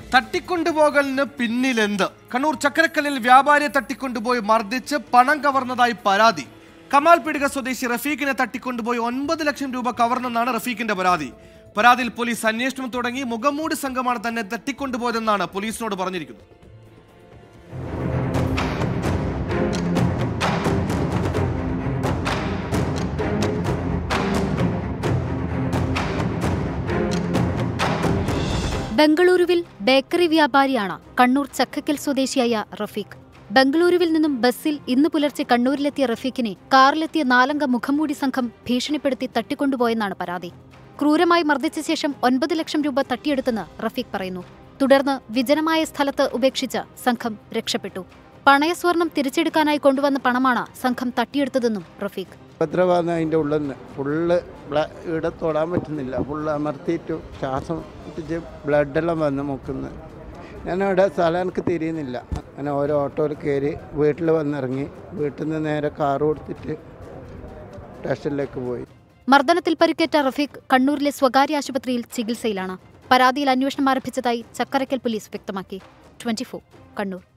തട്ടിക്കൊണ്ടുപോകലിന് പിന്നിലെന്ത് കണ്ണൂർ ചക്കരക്കല്ലിൽ വ്യാപാരിയെ തട്ടിക്കൊണ്ടുപോയി മർദ്ദിച്ച് പണം കവർന്നതായി പരാതി കമാൽ പീടിക സ്വദേശി റഫീഖിനെ തട്ടിക്കൊണ്ടുപോയി ഒൻപത് ലക്ഷം രൂപ കവർന്നെന്നാണ് റഫീഖിന്റെ പരാതി പരാതിയിൽ പോലീസ് അന്വേഷണം തുടങ്ങി മുഖംമൂടി സംഘമാണ് തന്നെ തട്ടിക്കൊണ്ടുപോയതെന്നാണ് പോലീസിനോട് പറഞ്ഞിരിക്കുന്നത് ബംഗളൂരുവിൽ ബേക്കറി വ്യാപാരിയാണ് കണ്ണൂർ ചക്കക്കൽ സ്വദേശിയായ റഫീഖ് ബംഗളൂരുവിൽ നിന്നും ബസ്സിൽ ഇന്ന് പുലർച്ചെ കണ്ണൂരിലെത്തിയ റഫീഖിനെ കാറിലെത്തിയ നാലംഗ മുഖംമൂടി സംഘം ഭീഷണിപ്പെടുത്തി തട്ടിക്കൊണ്ടുപോയെന്നാണ് പരാതി ക്രൂരമായി മർദ്ദിച്ച ശേഷം ഒൻപത് ലക്ഷം രൂപ തട്ടിയെടുത്തെന്ന് റഫീഖ് പറയുന്നു തുടർന്ന് വിജനമായ സ്ഥലത്ത് ഉപേക്ഷിച്ച് സംഘം രക്ഷപ്പെട്ടു പണയസ്വർണം തിരിച്ചെടുക്കാനായി കൊണ്ടുവന്ന പണമാണ് സംഘം തട്ടിയെടുത്തതെന്നും റഫീഖ് ഉപദ്രവമാണ് അതിൻ്റെ ഉള്ളിൽ നിന്ന് ഫുള്ള് ബ്ല- ഇവിടെ തൊടാൻ പറ്റുന്നില്ല ഫുള്ള് അമർത്തിയിട്ട് ശ്വാസം മുട്ടിച്ച് ബ്ലഡെല്ലാം വന്ന് മുക്കുന്നു ഞാൻ അവിടെ സ്ഥലം എനിക്ക് തിരിയുന്നില്ല അങ്ങനെ ഓരോ ഓട്ടോയിൽ കയറി വീട്ടിൽ വന്നിറങ്ങി വീട്ടിൽ നിന്ന് നേരെ കാറ് കൊടുത്തിട്ട് സ്റ്റേഷനിലേക്ക് പോയി മർദ്ദനത്തിൽ പരിക്കേറ്റ റഫീഖ് കണ്ണൂരിലെ സ്വകാര്യ ആശുപത്രിയിൽ ചികിത്സയിൽ ആണ് പരാതിയിൽ അന്വേഷണം ആരംഭിച്ചതായി ചക്കരക്കൽ പോലീസ് വ്യക്തമാക്കി ട്വന്റി കണ്ണൂർ